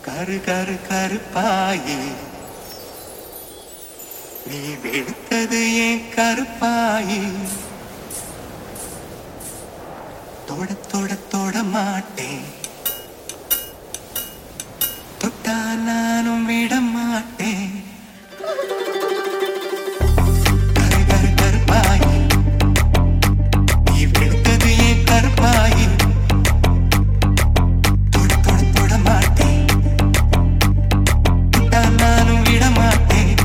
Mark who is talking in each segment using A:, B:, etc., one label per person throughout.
A: கரு கரு கருப்பாயி நீ வெளுத்தது ஏன் கருப்பாயி தொட தொட தொட மாட்டேன் தொட்டா நானும் விட மாட்டேன் கரு கரு கருப்பாயி நீ வெளுத்தது ஏன் கருப்பாயி தொட தொட தொட மாட்டேன் தொட்டா நானும் விட மாட்டேன்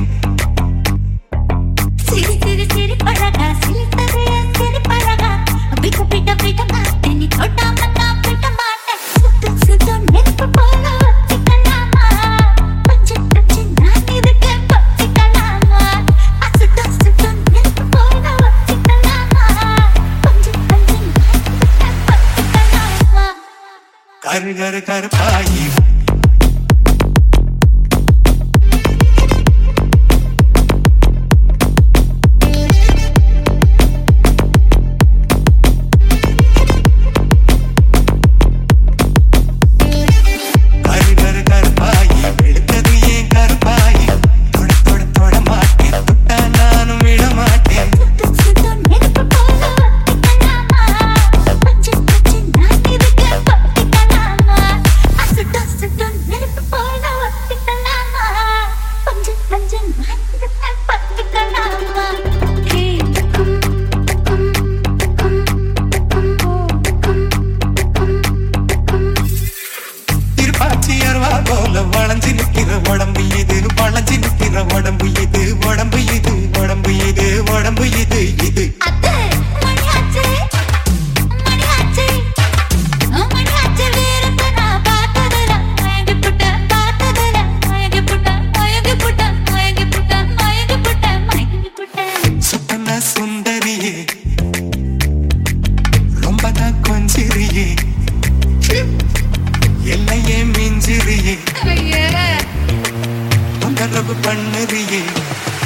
B: சிரி சிரி சிரி பழகா சிரித்தது என் சிரி பழகா பிட்ட பிட்ட பிட்ட மாட்டேன் நீ தொட்டாம நான் பிட்ட மாட்டேன் சுத்து சுத்து நெருப்பு போல ஒத்திக்கலாமா பச்சை பச்சை நான் இருக்கேன் பத்திக்கலாமா அசுத்த சுத்த நெருப்பு போல ஒத்திக்கலாமா பஞ்சு பஞ்சு நான் இருக்கேன் பத்திக்கலாமா
A: கரு கரு கருப்பாயி கரு கரு கருப்பாயி வெளுத்தது ஏன் கருப்பாயி தொட தொட தொட மாட்டேன் தொட்டா நானும் விட மாட்டேன்
B: சுத்து சுத்து நெருப்பு போல ஒத்திக்கலாமா பச்சை பச்சை நான் இருக்கேன் பத்திக்கலாமா அசுத்த சுத்த நெருப்பு போல ஒத்திக்கலாமா பஞ்சு பஞ்சு நான் இருக்கேன் பத்திக்கலாமா ஹே கும் கும் கும் கும் கும் கும் கும்
A: திருப்பாச்சி அருவா போல வளைஞ்சு நிக்கிற உடம்பு இது வளைஞ்சு நிக்கிற உடம்பு இது உடம்பு இது உடம்பு இது உடம்பு இது இது
B: அத்தை மணியாச்சே மணியாச்சே மணியாச்சே வீரத்தை நான் பார்த்ததில்ல மயங்கி புட்ட பார்த்ததில்ல மயங்கி புட்ட மயங்கி புட்ட மயங்கி புட்ட மயங்கி புட்ட மயங்கி புட்ட
A: சுத்தன சுந்தரியே ரொம்ப தான் கொஞ்சிரியே என்னையே மிஞ்சிரியே தொந்தரவு பண்ணுறியே